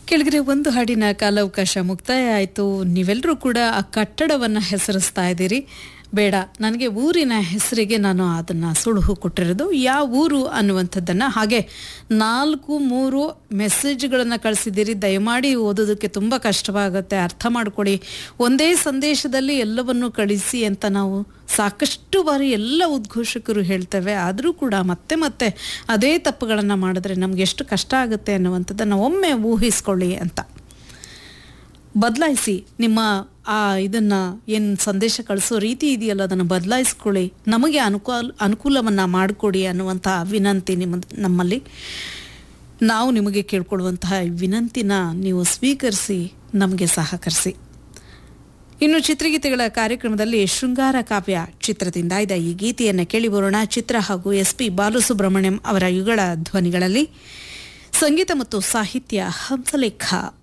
ಕೆಳಗಡೆ ಒಂದು ಹಾಡಿನ ಕಾಲಾವಕಾಶ ಮುಕ್ತಾಯ ಆಯಿತು ನೀವೆಲ್ಲರೂ ಕೂಡ ಆ ಕಟ್ಟಡವನ್ನು ಹೆಸರಿಸ್ತಾ ಇದ್ದೀರಿ ಬೇಡ ನನಗೆ ಊರಿನ ಹೆಸರಿಗೆ ನಾನು ಅದನ್ನು ಸುಳುಹು ಕೊಟ್ಟಿರೋದು ಯಾವ ಊರು ಅನ್ನುವಂಥದ್ದನ್ನು ಹಾಗೆ ನಾಲ್ಕು ಮೂರು ಮೆಸೇಜ್ಗಳನ್ನು ಕಳಿಸಿದ್ದೀರಿ ದಯಮಾಡಿ ಓದೋದಕ್ಕೆ ತುಂಬ ಕಷ್ಟವಾಗುತ್ತೆ ಅರ್ಥ ಮಾಡಿಕೊಡಿ ಒಂದೇ ಸಂದೇಶದಲ್ಲಿ ಎಲ್ಲವನ್ನು ಕಳಿಸಿ ಅಂತ ನಾವು ಸಾಕಷ್ಟು ಬಾರಿ ಎಲ್ಲ ಉದ್ಘೋಷಕರು ಹೇಳ್ತೇವೆ ಆದರೂ ಕೂಡ ಮತ್ತೆ ಮತ್ತೆ ಅದೇ ತಪ್ಪುಗಳನ್ನು ಮಾಡಿದ್ರೆ ನಮ್ಗೆ ಎಷ್ಟು ಕಷ್ಟ ಆಗುತ್ತೆ ಅನ್ನುವಂಥದ್ದನ್ನು ಒಮ್ಮೆ ಊಹಿಸ್ಕೊಳ್ಳಿ ಅಂತ ಬದಲಾಯಿಸಿ ನಿಮ್ಮ ಆ ಇದನ್ನು ಏನು ಸಂದೇಶ ಕಳಿಸೋ ರೀತಿ ಇದೆಯಲ್ಲ ಅದನ್ನು ಬದಲಾಯಿಸ್ಕೊಳ್ಳಿ ನಮಗೆ ಅನುಕೂಲ ಅನುಕೂಲವನ್ನು ಮಾಡಿಕೊಡಿ ಅನ್ನುವಂಥ ವಿನಂತಿ ನಿಮ್ಮ ನಮ್ಮಲ್ಲಿ ನಾವು ನಿಮಗೆ ಕೇಳ್ಕೊಳ್ಳುವಂತಹ ವಿನಂತಿನ ನೀವು ಸ್ವೀಕರಿಸಿ ನಮಗೆ ಸಹಕರಿಸಿ ಇನ್ನು ಚಿತ್ರಗೀತೆಗಳ ಕಾರ್ಯಕ್ರಮದಲ್ಲಿ ಶೃಂಗಾರ ಕಾವ್ಯ ಚಿತ್ರದಿಂದ ಇದ್ದ ಈ ಗೀತೆಯನ್ನು ಕೇಳಿ ಬರೋಣ ಚಿತ್ರ ಹಾಗೂ ಎಸ್ ಪಿ ಬಾಲಸುಬ್ರಹ್ಮಣ್ಯಂ ಅವರ ಯುಗಳ ಧ್ವನಿಗಳಲ್ಲಿ ಸಂಗೀತ ಮತ್ತು ಸಾಹಿತ್ಯ ಹಂಸಲೇಖ